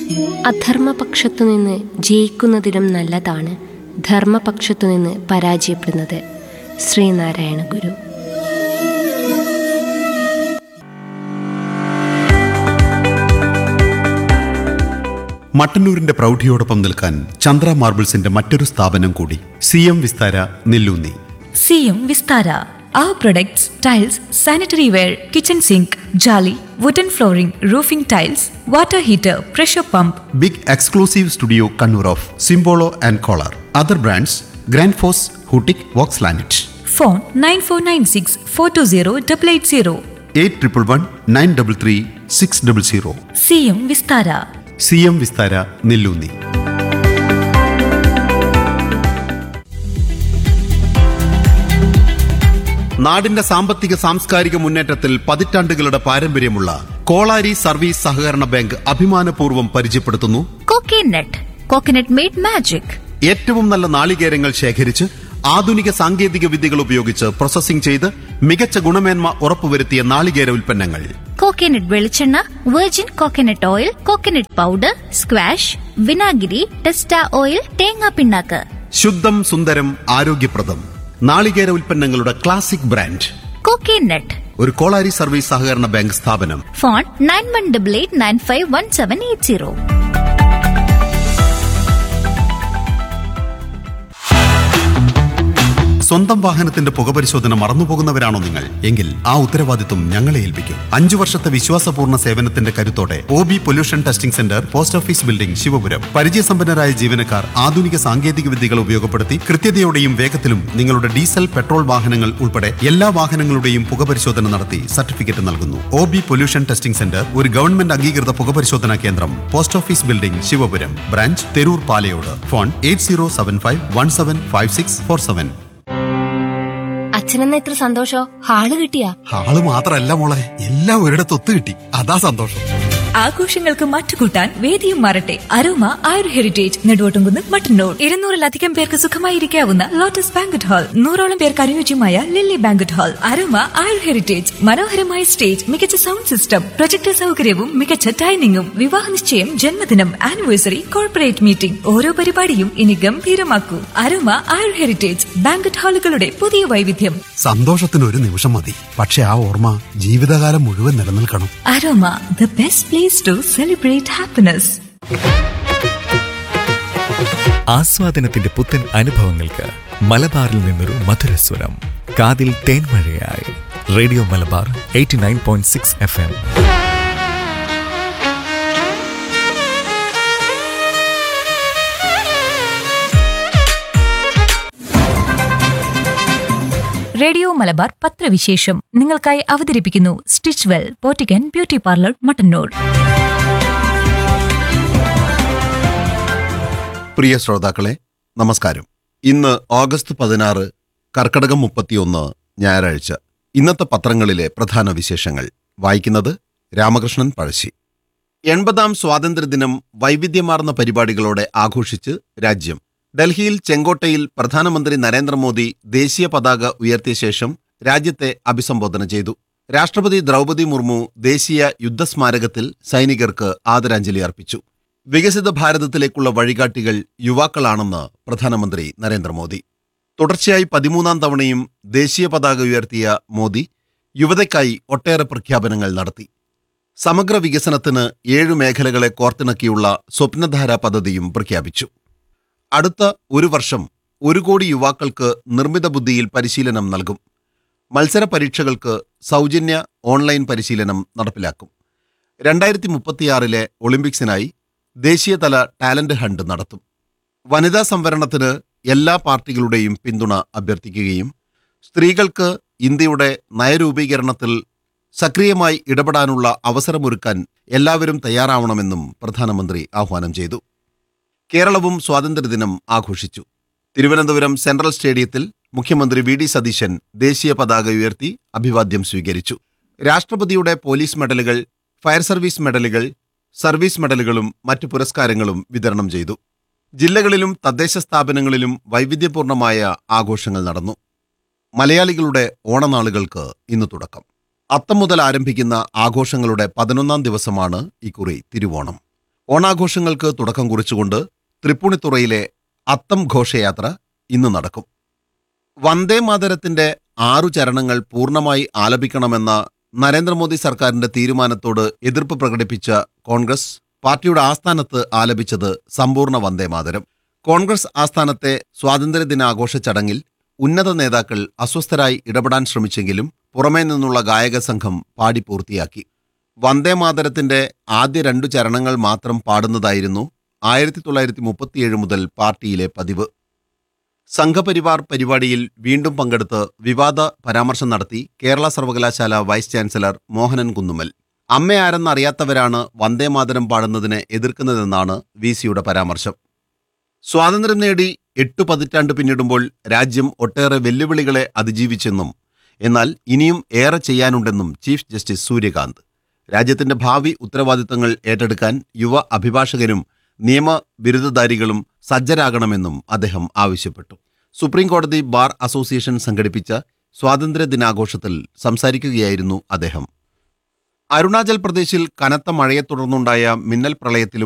അധർമ്മപക്ഷത്തു നിന്ന് ജയിക്കുന്നതിലും നല്ലതാണ് ധർമ്മപക്ഷത്തു നിന്ന് പരാജയപ്പെടുന്നത് ശ്രീനാരായണ ഗുരു മട്ടന്നൂരിന്റെ പ്രൗഢിയോടൊപ്പം നിൽക്കാൻ ചന്ദ്ര മാർബിൾസിന്റെ മറ്റൊരു സ്ഥാപനം കൂടി സി എം വിസ്താര നെല്ലൂന്നി സിയും Vistara Our products, tiles, sanitary ware, kitchen sink, jolly, wooden flooring, roofing tiles, water heater, pressure pump, big exclusive studio Kannur of Simpolo and Kohler other brands Grundfos ഹൂട്ടിക് വോക്സ് ലാനറ്റ് phone 9496 420 880. Eight triple one nine double three six double zero സിയും Vistara C M Vistara Nelloonni നാടിന്റെ സാമ്പത്തിക സാംസ്കാരിക മുന്നേറ്റത്തിൽ പതിറ്റാണ്ടുകളുടെ പാരമ്പര്യമുള്ള കോളാരി സർവീസ് സഹകരണ ബാങ്ക് അഭിമാനപൂർവ്വം പരിചയപ്പെടുത്തുന്നു കോക്കനട്ട് കോക്കനട്ട് മെയ്ഡ് മാജിക് ഏറ്റവും നല്ല നാളികേരങ്ങൾ ശേഖരിച്ച് ആധുനിക സാങ്കേതിക വിദ്യകൾ ഉപയോഗിച്ച് പ്രോസസ്സിംഗ് ചെയ്ത് മികച്ച ഗുണമേന്മ ഉറപ്പുവരുത്തിയ നാളികേര ഉൽപ്പന്നങ്ങൾ കോക്കനട്ട് വെളിച്ചെണ്ണ virgin coconut oil coconut powder squash വിനാഗിരി ടെസ്റ്റ ഓയിൽ തേങ്ങാ പിണ്ണാക്ക് ശുദ്ധം സുന്ദരം ആരോഗ്യപ്രദം നാളികേര ഉൽപ്പന്നങ്ങളുടെ ക്ലാസിക് ബ്രാൻഡ് കോക്കനട്ട് ഒരു കോളാരി സർവീസ് സഹകരണ ബാങ്ക് സ്ഥാപനം phone nine one double eight nine five one seven eight zero സ്വന്തം വാഹനത്തിന്റെ പുകപരിശോധന മറന്നുപോകുന്നവരാണോ നിങ്ങൾ എങ്കിൽ ആ ഉത്തരവാദിത്വം ഞങ്ങളെ ഏൽപ്പിക്കും അഞ്ചു വർഷത്തെ വിശ്വാസപൂർണ്ണ സേവനത്തിന്റെ കരുത്തോടെ O B pollution testing centre post office building Sivapuram പരിചയസമ്പന്നരായ ജീവനക്കാർ ആധുനിക സാങ്കേതിക വിദ്യകൾ ഉപയോഗപ്പെടുത്തി കൃത്യതയോടെയും വേഗത്തിലും നിങ്ങളുടെ ഡീസൽ പെട്രോൾ വാഹനങ്ങൾ ഉൾപ്പെടെ എല്ലാ വാഹനങ്ങളുടെയും പുകപരിശോധന നടത്തി സർട്ടിഫിക്കറ്റ് നൽകുന്നു O B pollution testing centre ഒരു ഗവൺമെന്റ് അംഗീകൃത പുകപരിശോധനാ കേന്ദ്രം post office building Sivapuram branch Theroor Palayode phone eight zero seven five one seven five six four seven അച്ഛനെന്ന ഇത്ര സന്തോഷോ ഹാള് കിട്ടിയാ ആള് മാത്രല്ല മോളെ എല്ലാം ഒരിടത്ത് ഒത്തു കിട്ടി അതാ സന്തോഷം ആഘോഷങ്ങൾക്ക് മറ്റുകൂട്ടാൻ വേദിയും മാറട്ടെ അരോമ ആയുർ ഹെറിറ്റേജ് നെടുവോട്ടുംകുന്ന് മട്ടന്നൂർ ഇരുന്നൂറിലധികം പേർക്ക് സുഖമായിരിക്കാവുന്ന ലോട്ടസ് ബാങ്കറ്റ് ഹാൾ നൂറോളം പേർക്ക് അനുയോജ്യമായ lily banquet hall Aroma Ayur Heritage മനോഹരമായ സ്റ്റേജ് മികച്ച സൗണ്ട് സിസ്റ്റം പ്രൊജക്ടർ സൗകര്യവും മികച്ച ഡൈനിങ്ങും വിവാഹ നിശ്ചയം ജന്മദിനം ആനിവേഴ്സറി കോർപ്പറേറ്റ് മീറ്റിംഗ് ഓരോ പരിപാടിയും ഇനി ഗംഭീരമാക്കൂ അരോമ ആയുർ ഹെറിറ്റേജ് ബാങ്കറ്റ് ഹാളുകളുടെ പുതിയ വൈവിധ്യം സന്തോഷത്തിന് ഒരു നിമിഷം മതി പക്ഷെ ആ ഓർമ്മ ജീവിതകാലം മുഴുവൻ നിലനിൽക്കണം Aroma the best place to celebrate happiness ആസ്വാദനത്തിന്റെ പുത്തൻ അനുഭവങ്ങൾക്ക് മലബാറിൽ നിന്നൊരു മധുരസ്വരം കാതിൽ തേൻമഴയായി radio Malabar eighty nine point six F M radio Malabar പത്രവിശേഷം നിങ്ങൾക്കായി അവതരിപ്പിക്കുന്നു സ്റ്റിച്ച് വെൽ പോറ്റിക്കൻ ബ്യൂട്ടി പാർലർ മട്ടന്നൂർ പ്രിയ ശ്രോതാക്കളെ നമസ്കാരം ഇന്ന് ഓഗസ്റ്റ് പതിനാറ് കർക്കടകം മുപ്പത്തിയൊന്ന് ഞായറാഴ്ച ഇന്നത്തെ പത്രങ്ങളിലെ പ്രധാന വിശേഷങ്ങൾ വായിക്കുന്നത് രാമകൃഷ്ണൻ പഴശ്ശി എൺപതാം സ്വാതന്ത്ര്യദിനം വൈവിധ്യമാർന്ന പരിപാടികളോടെ ആഘോഷിച്ച് രാജ്യം ഡൽഹിയിൽ ചെങ്കോട്ടയിൽ പ്രധാനമന്ത്രി നരേന്ദ്രമോദി ദേശീയ പതാക ഉയർത്തിയ ശേഷം രാജ്യത്തെ അഭിസംബോധന ചെയ്തു രാഷ്ട്രപതി ദ്രൗപദി മുർമു ദേശീയ യുദ്ധസ്മാരകത്തിൽ സൈനികർക്ക് ആദരാഞ്ജലി അർപ്പിച്ചു വികസിത ഭാരതത്തിലേക്കുള്ള വഴികാട്ടികൾ യുവാക്കളാണെന്ന് പ്രധാനമന്ത്രി നരേന്ദ്രമോദി തുടർച്ചയായി പതിമൂന്നാം തവണയും ദേശീയ പതാക ഉയർത്തിയ മോദി യുവതയ്ക്കായി ഒട്ടേറെ പ്രഖ്യാപനങ്ങൾ നടത്തി സമഗ്ര വികസനത്തിന് ഏഴു മേഖലകളെ കോർത്തിണക്കിയുള്ള സ്വപ്നധാര പദ്ധതിയും പ്രഖ്യാപിച്ചു അടുത്ത ഒരു വർഷം ഒരു കോടി യുവാക്കൾക്ക് നിർമ്മിത ബുദ്ധിയിൽ പരിശീലനം നൽകും മത്സര പരീക്ഷകൾക്ക് സൗജന്യ ഓൺലൈൻ പരിശീലനം നടപ്പിലാക്കും രണ്ടായിരത്തി മുപ്പത്തിയാറിലെ ഒളിമ്പിക്സിനായി ദേശീയതല ടാലന്റ് ഹണ്ട് നടത്തും വനിതാ സംവരണത്തിന് എല്ലാ പാർട്ടികളുടെയും പിന്തുണ അഭ്യർത്ഥിക്കുകയും സ്ത്രീകൾക്ക് ഇന്ത്യയുടെ നയരൂപീകരണത്തിൽ സക്രിയമായി ഇടപെടാനുള്ള അവസരമൊരുക്കാൻ എല്ലാവരും തയ്യാറാവണമെന്നും പ്രധാനമന്ത്രി ആഹ്വാനം ചെയ്തു കേരളവും സ്വാതന്ത്ര്യദിനം ആഘോഷിച്ചു തിരുവനന്തപുരം സെൻട്രൽ സ്റ്റേഡിയത്തിൽ മുഖ്യമന്ത്രി വി ഡി സതീശൻ ദേശീയ പതാക ഉയർത്തി അഭിവാദ്യം സ്വീകരിച്ചു രാഷ്ട്രപതിയുടെ പോലീസ് മെഡലുകൾ ഫയർ സർവീസ് മെഡലുകൾ സർവീസ് മെഡലുകളും മറ്റു പുരസ്കാരങ്ങളും വിതരണം ചെയ്തു ജില്ലകളിലും തദ്ദേശ സ്ഥാപനങ്ങളിലും വൈവിധ്യപൂർണമായ ആഘോഷങ്ങൾ നടന്നു മലയാളികളുടെ ഓണനാളുകൾക്ക് ഇന്ന് തുടക്കം അത്തം മുതൽ ആരംഭിക്കുന്ന ആഘോഷങ്ങളുടെ പതിനൊന്നാം ദിവസമാണ് ഇക്കുറി തിരുവോണം ഓണാഘോഷങ്ങൾക്ക് തുടക്കം കുറിച്ചുകൊണ്ട് തൃപ്പൂണിത്തുറയിലെ അത്തം ഘോഷയാത്ര ഇന്ന് നടക്കും വന്ദേ മാതരത്തിന്റെ ആറു ചരണങ്ങൾ പൂർണ്ണമായി ആലപിക്കണമെന്ന നരേന്ദ്രമോദി സർക്കാരിന്റെ തീരുമാനത്തോട് എതിർപ്പ് പ്രകടിപ്പിച്ച കോൺഗ്രസ് പാർട്ടിയുടെ ആസ്ഥാനത്ത് ആലപിച്ചത് സമ്പൂർണ്ണ വന്ദേ മാതരം കോൺഗ്രസ് ആസ്ഥാനത്തെ സ്വാതന്ത്ര്യദിനാഘോഷ ചടങ്ങിൽ ഉന്നത നേതാക്കൾ അസ്വസ്ഥരായി ഇടപെടാൻ ശ്രമിച്ചെങ്കിലും പുറമേ നിന്നുള്ള ഗായക സംഘം പാടി പൂർത്തിയാക്കി വന്ദേ മാതരത്തിന്റെ ആദ്യ രണ്ടു ചരണങ്ങൾ മാത്രം പാടുന്നതായിരുന്നു ആയിരത്തി തൊള്ളായിരത്തി മുപ്പത്തിയേഴ് മുതൽ പാർട്ടിയിലെ പതിവ് സംഘപരിവാർ പരിപാടിയിൽ വീണ്ടും പങ്കെടുത്ത് വിവാദ പരാമർശം നടത്തി കേരള സർവകലാശാല വൈസ് ചാൻസലർ മോഹനൻ കുന്നുമ്മൽ അമ്മയാരെന്നറിയാത്തവരാണ് വന്ദേമാതരം പാടുന്നതിനെ എതിർക്കുന്നതെന്നാണ് വി സിയുടെ പരാമർശം സ്വാതന്ത്ര്യം നേടി എട്ടു പതിറ്റാണ്ട് പിന്നിടുമ്പോൾ രാജ്യം ഒട്ടേറെ വെല്ലുവിളികളെ അതിജീവിച്ചെന്നും എന്നാൽ ഇനിയും ഏറെ ചെയ്യാനുണ്ടെന്നും ചീഫ് ജസ്റ്റിസ് സൂര്യകാന്ത് രാജ്യത്തിന്റെ ഭാവി ഉത്തരവാദിത്തങ്ങൾ ഏറ്റെടുക്കാൻ യുവ അഭിഭാഷകരും നിയമ ബിരുദധാരികളും സജ്ജരാകണമെന്നും അദ്ദേഹം ആവശ്യപ്പെട്ടു സുപ്രീം കോടതി ബാർ അസോസിയേഷൻ സംഘടിപ്പിച്ച സ്വാതന്ത്ര്യ ദിനാഘോഷത്തിൽ സംസാരിക്കുകയായിരുന്നു അദ്ദേഹം അരുണാചൽ പ്രദേശിൽ കനത്ത മഴയെ തുടർന്നുണ്ടായ മിന്നൽ പ്രളയത്തിലും